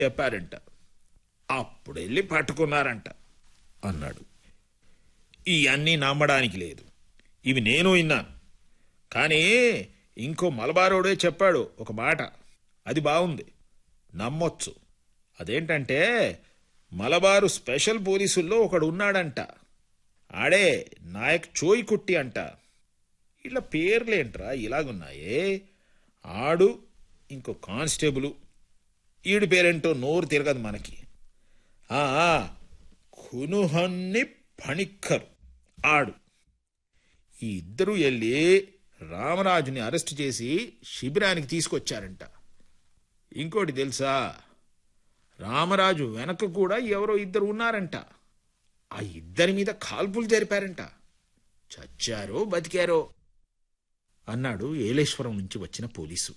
చెప్పారంట అప్పుడు వెళ్ళి పట్టుకున్నారంట అన్నాడు ఇవన్నీ నమ్మడానికి లేదు ఇవి నేను విన్నాను కానీ ఇంకో మలబారోడే చెప్పాడు ఒక మాట అది బాగుంది నమ్మొచ్చు అదేంటంటే మలబారు స్పెషల్ పోలీసుల్లో ఒకడు ఉన్నాడంట ఆడే నాయక్ చోయి కుట్టి అంట ఇలా పేర్లేంట్రా ఇలాగున్నాయే ఆడు ఇంకో కానిస్టేబుల్ ఈడి పేరేంటో నోరు తిరగదు మనకి ఆ, కునుహన్ని పణిక్కరు ఆడు ఈ ఇద్దరు వెళ్ళి రామరాజుని అరెస్ట్ చేసి శిబిరానికి తీసుకొచ్చారంట ఇంకోటి తెలుసా రామరాజు వెనక కూడా ఎవరో ఇద్దరు ఉన్నారంట ఆ ఇద్దరి మీద కాల్పులు జరిపారంట చచ్చారో బతికారో అన్నాడు ఏలేశ్వరం నుంచి వచ్చిన పోలీసు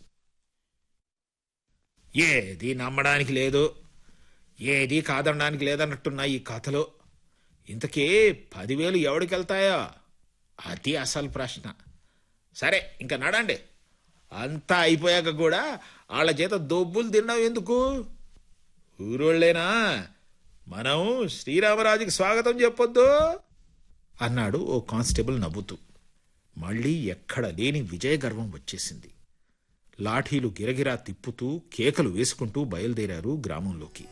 ఏది నమ్మడానికి లేదు ఏది కాదనడానికి లేదన్నట్టున్నా ఈ కథలో ఇంతకీ పదివేలు ఎవడికెళ్తాయో అది అసలు ప్రశ్న సరే ఇంకా నడండి అంతా అయిపోయాక కూడా వాళ్ళ చేత దొబ్బులు తినడం ఎందుకు ఊరోళ్ళేనా మనం శ్రీరామరాజుకి స్వాగతం చెప్పొద్దు అన్నాడు ఓ కానిస్టేబుల్ నవ్వుతూ మళ్ళీ ఎక్కడ లేని విజయ గర్వం వచ్చేసింది లాఠీలు గిరగిరా తిప్పుతూ కేకలు వేసుకుంటూ బయలుదేరారు గ్రామంలోకి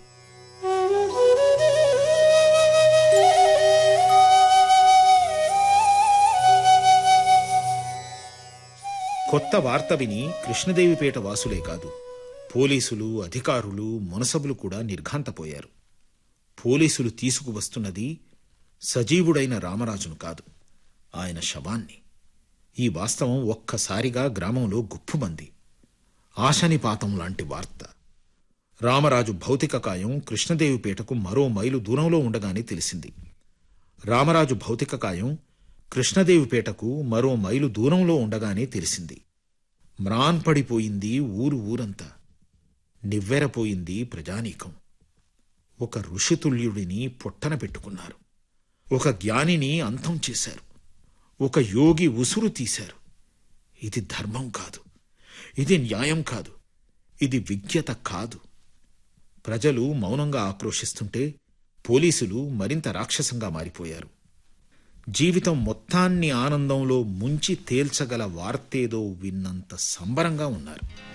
కొత్త వార్త విని కృష్ణదేవిపేట వాసులే కాదు పోలీసులు అధికారులు మునసబులు కూడా నిర్ఘాంతపోయారు పోలీసులు తీసుకువస్తున్నది సజీవుడైన రామరాజును కాదు ఆయన శవాన్ని ఈ వాస్తవం ఒక్కసారిగా గ్రామంలో గుప్పుమంది ఆశనిపాతం లాంటి వార్త రామరాజు భౌతిక కాయం కృష్ణదేవిపేటకు మరో మైలు దూరంలో ఉండగానే తెలిసింది రామరాజు భౌతిక కాయం కృష్ణదేవిపేటకు మరో మైలు దూరంలో ఉండగానే తెలిసింది మ్రాన్పడిపోయింది ఊరు ఊరంతా నివ్వెరపోయింది ప్రజానీకం ఒక ఋషితుల్యుడిని పొట్టన పెట్టుకున్నారు ఒక జ్ఞానిని అంతం చేశారు ఒక యోగి ఉసురు తీశారు ఇది ధర్మం కాదు ఇది న్యాయం కాదు ఇది విజ్ఞత కాదు ప్రజలు మౌనంగా ఆక్రోశిస్తుంటే పోలీసులు మరింత రాక్షసంగా మారిపోయారు జీవితం మొత్తాన్ని ఆనందంలో ముంచి తేల్చగల వార్తేదో విన్నంత సంబరంగా ఉన్నారు